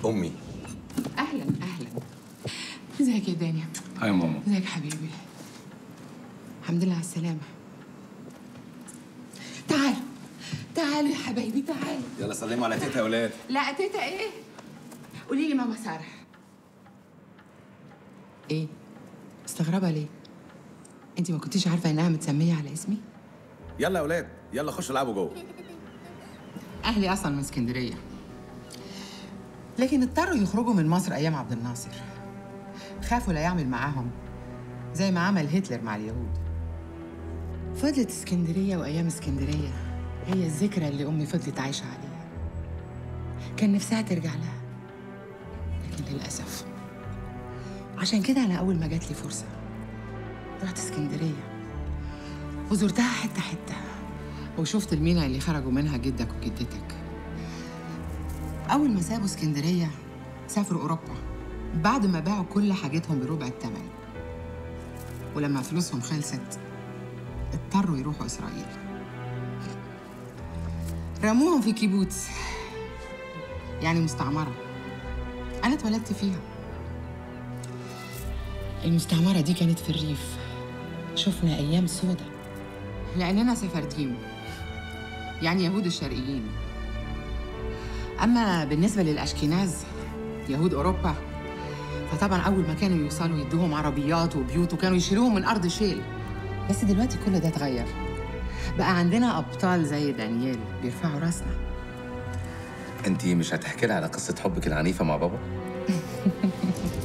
امي اهلا اهلا ازيك يا دانيا هاي ماما ازيك حبيبي الحمد لله على السلامه تعال تعالوا يا حبايبي تعالوا يلا سلموا على تيتا يا ولاد لا تيتا ايه قولي لي ماما ساره ايه مستغربه ليه انت ما كنتيش عارفه انها متسميه على اسمي يلا يا ولاد يلا خشوا العبوا جوه اهلي اصلا من اسكندريه لكن اضطروا يخرجوا من مصر ايام عبد الناصر خافوا لا يعمل معاهم زي ما عمل هتلر مع اليهود فضلت اسكندريه وايام اسكندريه هي الذكرى اللي امي فضلت عايشه عليها كان نفسها ترجع لها لكن للاسف عشان كده انا اول ما جات لي فرصه رحت اسكندريه وزرتها حته حته وشفت المينا اللي خرجوا منها جدك وجدتك أول ما سابوا اسكندرية سافروا أوروبا بعد ما باعوا كل حاجتهم بربع الثمن ولما فلوسهم خلصت اضطروا يروحوا إسرائيل رموهم في كيبوتس يعني مستعمرة أنا اتولدت فيها المستعمرة دي كانت في الريف شفنا أيام سودة لأننا سفرديم يعني يهود الشرقيين أما بالنسبة للأشكناز يهود أوروبا فطبعا أول ما كانوا يوصلوا يدوهم عربيات وبيوت وكانوا يشيلوهم من أرض شيل بس دلوقتي كل ده اتغير بقى عندنا أبطال زي دانيال بيرفعوا راسنا انت مش هتحكي لي على قصه حبك العنيفه مع بابا